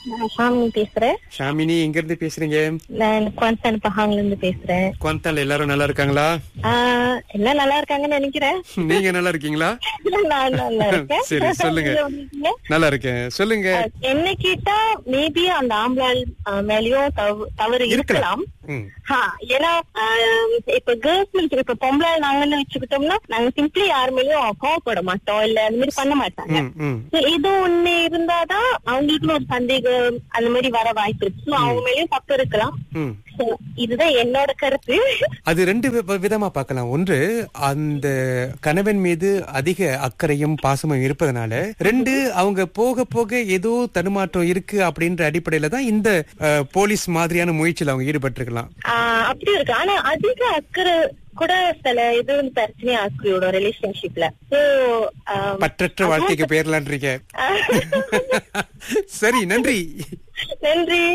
நான் ஷாமினி பேசுறேன் ஷாமினி எங்க இருந்து பேசுறீங்க நான் குவான்சன் பஹாங்ல இருந்து பேசுறேன் குவந்தால் எல்லாரும் நல்லா இருக்காங்களா ஆஹ் எல்லாம் நல்லா இருக்காங்கன்னு நினைக்கிறேன் நீங்க நல்லா இருக்கீங்களா நான் நல்லா இருக்கேன் சரி, சொல்லுங்க. நீங்க எப்படி இருக்கீங்க? நல்லா இருக்கேன் சொல்லுங்க அஹ், என்ன கேட்டா மேபி அந்த ஆம்பளால் அஹ், மேலயும் தவ- தவறு இருக்கலாம் ம். ஹா, ஏன்னா ஆஹ், இப்ப கேர்ள்ஸ் இப்ப பொம்பளை நாங்கன்னு வச்சுக்கிட்டோம்னா நாங்க சிம்பிளி யார் மேலயும் கோவப்பட மாட்டோம் இல்ல அந்த மாதிரி பண்ண மாட்டாங்க ம், ம். So, இது ஒண்ணு இருந்தாதான் அவங்களுக்குன்னு ஒரு சந்தேகம் அந்த மாதிரி வர வாய்ப்பு இருக்கு So, அவங்க மேலயும் தப்பு இருக்கலாம் ம். So, இதுதான் என்னோட கருத்து அது ரெண்டு வி- விதமா பார்க்கலாம் ஒன்று அந்த கணவன் மீது அதிக அக்கறையும் பாசமும் இருப்பதனால ரெண்டு அவங்க போக போக ஏதோ தடுமாற்றம் இருக்கு அப்படின்ற அடிப்படையில தான் இந்த அஹ், போலீஸ் மாதிரியான முயற்சியில் அவங்க ஈடுபட்டிருக்கலாம் ஆஹ் அப்படி இருக்கு ஆனா அதிக அக்கறை கூட சில இது வந்து பிரச்சனையா ஆக்கிவிடும் ரிலேஷன்ஷிப்ல சோ பற்றற்ற வாழ்க்கைக்கு பேரலான்றீங்க சரி நன்றி நன்றி